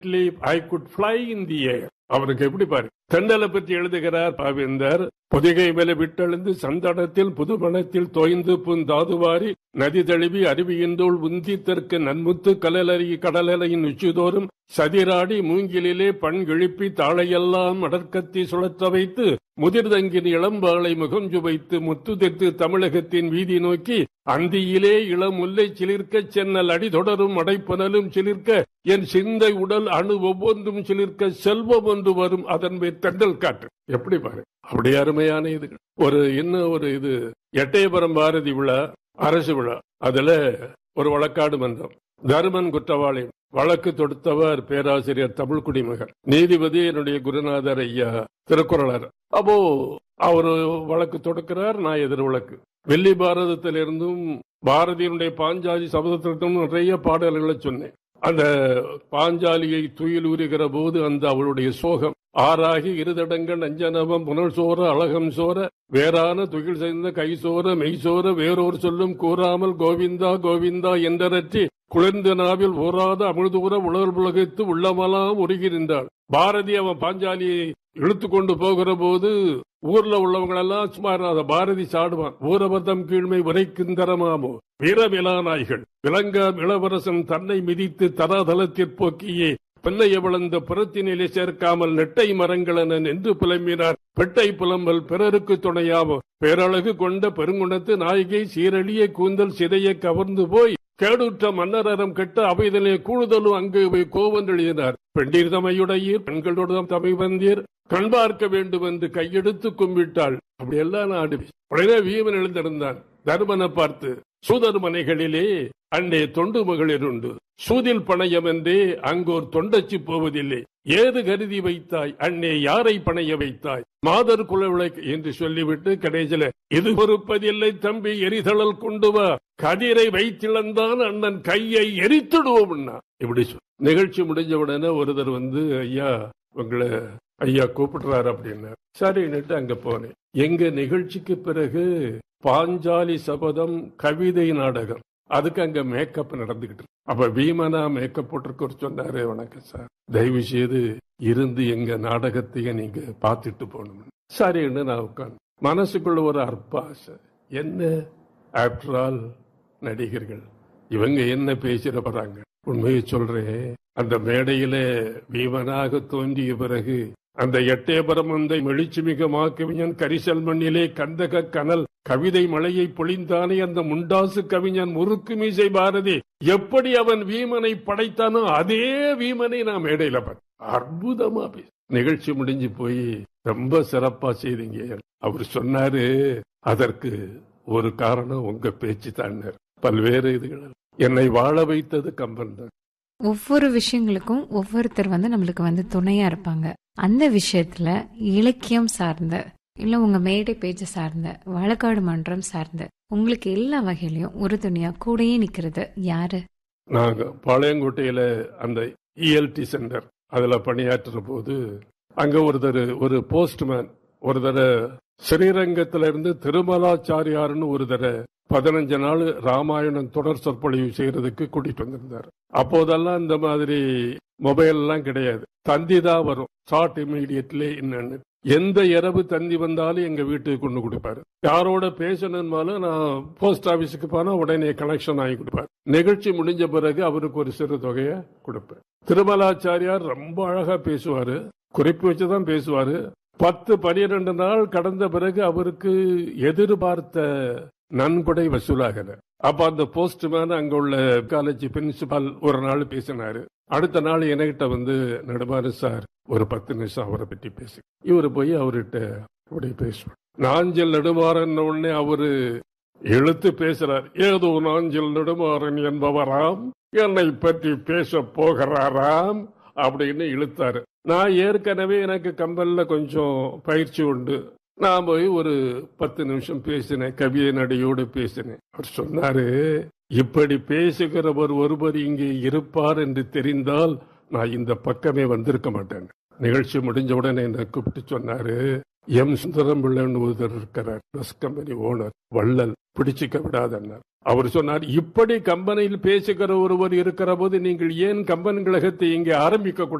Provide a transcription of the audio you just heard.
I good fly in the air அவருக்கு எப்படி பாரு தெண்டலை பற்றி எழுதுகிறார் பாவேந்தர் பொதிகை மேல விட்டெழுந்து சந்தடத்தில் புதுமணத்தில் தோய்ந்து புந்தாதுவாரி நதி தழுவி அருவியின்றோள் உந்தி தெற்கு நன்முத்து கலலறி கடலலையின் உச்சிதோறும் சதிராடி மூங்கிலிலே பண் கிழிப்பி தாளையெல்லாம் அடற்கத்தி சுழற்ற வைத்து முதிர்தங்கின் இளம்பாளை முகஞ்சு வைத்து முத்துதிர்த்து தமிழகத்தின் வீதி நோக்கி அந்தியிலே இளம் முல்லை சிலிர்க்க சென்னல் அடி தொடரும் அடைப்பனலும் சிலிர்க்க என் சிந்தை உடல் அணு ஒவ்வொன்றும் சிலிர்க்க செல்வம் ஒன்று வரும் அதன் மேல் தண்டல் காற்று எப்படி பாரு அப்படி அருமையான இது ஒரு இன்னும் ஒரு இது எட்டயபுரம் பாரதி விழா அரசு விழா அதுல ஒரு வழக்காடு மன்றம் தருமன் குற்றவாளி வழக்கு தொடுத்தவர் பேராசிரியர் தமிழ் குடிமகன் நீதிபதி என்னுடைய குருநாதர் ஐயா திருக்குறளர் அப்போ அவரு வழக்கு தொடுக்கிறார் நான் எதிர் வழக்கு வெள்ளி பாரதத்திலிருந்தும் பாரதியினுடைய பாஞ்சாலி சபதத்திலிருந்தும் நிறைய பாடல்களை சொன்னேன் அந்த பாஞ்சாலியை துயில் உரிகிற போது அந்த அவளுடைய சோகம் ஆறாகி இருதடங்கள் அஞ்சனவம் புனல் சோர அழகம் சோர வேறான துகில் செய்த கை சோர மெய் சோர வேறோர் சொல்லும் கூறாமல் கோவிந்தா கோவிந்தா என்றரற்றி குளிர்ந்த நாவில் ஊறாத அமிழ்தூர உலர் உலகித்து உள்ளமெல்லாம் உருகிருந்தாள் பாரதி அவன் பாஞ்சாலியை இழுத்து கொண்டு போகிற போது ஊர்ல உள்ளவங்க எல்லாம் சும்மா இருந்தா பாரதி சாடுவான் ஊரபதம் கீழ்மை உரைக்கிந்தரமாமோ வீரமிலா நாய்கள் விலங்கா இளவரசன் தன்னை மிதித்து தராதலத்திற்போக்கியே பின்னைய விளந்த புறத்தினிலே சேர்க்காமல் நெட்டை மரங்களென நின்று புலம்பினார் பெட்டை புலம்பல் பிறருக்கு துணையாமோ பேரழகு கொண்ட பெருங்குணத்து நாயகை சீரழிய கூந்தல் சிதைய கவர்ந்து போய் கேடுற்ற மன்னரரம் கெட்ட அவைதலே கூடுதலும் அங்கு போய் கோவன் எழுதினார் பெண்டீர் தமையுடையீர் பெண்களோடு தமை வந்தீர் கண் பார்க்க வேண்டும் என்று கையெடுத்து கும்பிட்டாள் அப்படியெல்லாம் நான் ஆடுவேன் உடனே வீமன் எழுந்திருந்தான் தருமனை பார்த்து சூதர் மனைகளிலே அண்டே தொண்டு மகளிர் உண்டு சூதில் பணையம் என்றே அங்கோர் தொண்டச்சி போவதில்லை ஏது கருதி வைத்தாய் அண்ணே யாரை பணைய வைத்தாய் மாதர் குலவிளை என்று சொல்லிவிட்டு கடைசியில இது பொறுப்பதில்லை தம்பி எரிதழல் கொண்டு வா கதிரை வைத்திழந்தான் அண்ணன் கையை எரித்துடுவோம்னா இப்படி சொல். நிகழ்ச்சி முடிஞ்ச உடனே ஒருத்தர் வந்து ஐயா உங்களை ஐயா கூப்பிடுறாரு அப்படின்னாரு சரின்னுட்டு அங்க போனேன் எங்க நிகழ்ச்சிக்கு பிறகு பாஞ்சாலி சபதம் கவிதை நாடகம் அதுக்கு அங்க மேக்கப் நடந்துகிட்டு இருக்கு. அப்ப வீமனா மேக்கப் போட்டிருக்க சொன்னாரு வணக்கம் சார் தயவு செய்து இருந்து எங்க நாடகத்தையே நீங்க பார்த்துட்டு போகணும் சரின்னு நான் உட்காந்து மனசுக்குள்ள ஒரு அற்ப ஆசை என்ன ஆஃப்டர் ஆல் நடிகர்கள் இவங்க என்ன பேசிட போறாங்க உண்மையை சொல்றேன் அந்த மேடையில வீமனாக தோன்றிய பிறகு அந்த எட்டயபுரம் அந்த மெளிச்சுமிக மாக்கவிஞன் கரிசல் மண்ணிலே கந்தக கனல் கவிதை மழையை பொழிந்தானே அந்த முண்டாசு கவிஞன் முறுக்கு மீசை பாரதி எப்படி அவன் வீமனை படைத்தானோ அதே வீமனை நான் மேடையில பார்த்தேன் அற்புதமா பேச நிகழ்ச்சி முடிஞ்சு போய் ரொம்ப சிறப்பா செய்தீங்க அவர் சொன்னாரு அதற்கு ஒரு காரணம் உங்க பேச்சு தான் பல்வேறு இதுகள் என்னை வாழ வைத்தது கம்பன் தான் ஒவ்வொரு விஷயங்களுக்கும் ஒவ்வொருத்தர் வந்து நம்மளுக்கு வந்து துணையா இருப்பாங்க அந்த விஷயத்துல இலக்கியம் சார்ந்த இல்ல உங்க மேடை பேச்சு சார்ந்த வழக்காடு மன்றம் சார்ந்த உங்களுக்கு எல்லா வகையிலயும் ஒரு துணையா கூடயே நிக்கிறது யாரு நாங்க பாளையங்கோட்டையில அந்த இஎல்டி சென்டர் அதுல பணியாற்றுற போது அங்க ஒருத்தர் ஒரு போஸ்ட்மேன் ஒருத்தர ஸ்ரீரங்கத்துல இருந்து திருமலாச்சாரியார்னு ஒருத்தர பதினஞ்சு நாள் ராமாயணம் தொடர் சொற்பொழிவு செய்யறதுக்கு கூட்டிட்டு வந்திருந்தார் அப்போதெல்லாம் இந்த மாதிரி மொபைல் எல்லாம் கிடையாது தந்தி தான் வரும் ஷார்ட் இமீடியட்லி என்னன்னு எந்த இரவு தந்தி வந்தாலும் எங்க வீட்டுக்கு கொண்டு கொடுப்பாரு யாரோட பேசணும்னாலும் நான் போஸ்ட் ஆபீஸுக்கு போனா உடனே கனெக்ஷன் ஆகி கொடுப்பாரு நிகழ்ச்சி முடிஞ்ச பிறகு அவருக்கு ஒரு சிறு தொகையை கொடுப்பேன் திருமலாச்சாரியார் ரொம்ப அழகா பேசுவாரு குறிப்பு வச்சுதான் பேசுவாரு பத்து பனிரெண்டு நாள் கடந்த பிறகு அவருக்கு எதிர்பார்த்த நன்கொடை வசூலாகல அப்ப அந்த போஸ்ட்மேன் அங்க உள்ள காலேஜ் பிரின்சிபால் ஒரு நாள் பேசினாரு அடுத்த நாள் என்கிட்ட வந்து நடுமாறு சார் ஒரு பத்து நிமிஷம் அவரை பற்றி பேசு இவர் போய் அவர்கிட்ட அப்படி பேசுவார் நாஞ்சல் நெடுமாறன் உடனே அவரு இழுத்து பேசுறார் ஏதோ நாஞ்சல் நெடுமாறன் என்பவராம் என்னை பற்றி பேச போகிறாராம் அப்படின்னு இழுத்தாரு நான் ஏற்கனவே எனக்கு கம்பல்ல கொஞ்சம் பயிற்சி உண்டு நான் போய் ஒரு பத்து நிமிஷம் பேசினேன் கவிதை நடையோடு பேசினேன் அவர் சொன்னாரு இப்படி பேசுகிறவர் ஒருவர் இங்கே இருப்பார் என்று தெரிந்தால் நான் இந்த பக்கமே வந்திருக்க மாட்டேன் நிகழ்ச்சி முடிஞ்ச உடனே என்னை கூப்பிட்டு சொன்னாரு எம் சுந்தரம் பிள்ளைன்னு ஒருத்தர் இருக்கிறார் பஸ் கம்பெனி ஓனர் வள்ளல் பிடிச்சிக்க விடாதன்னார் அவர் சொன்னார் இப்படி கம்பெனியில் பேசுகிற ஒருவர் இருக்கிற போது நீங்கள் ஏன் கம்பெனி கழகத்தை இங்கே ஆரம்பிக்க கூடாது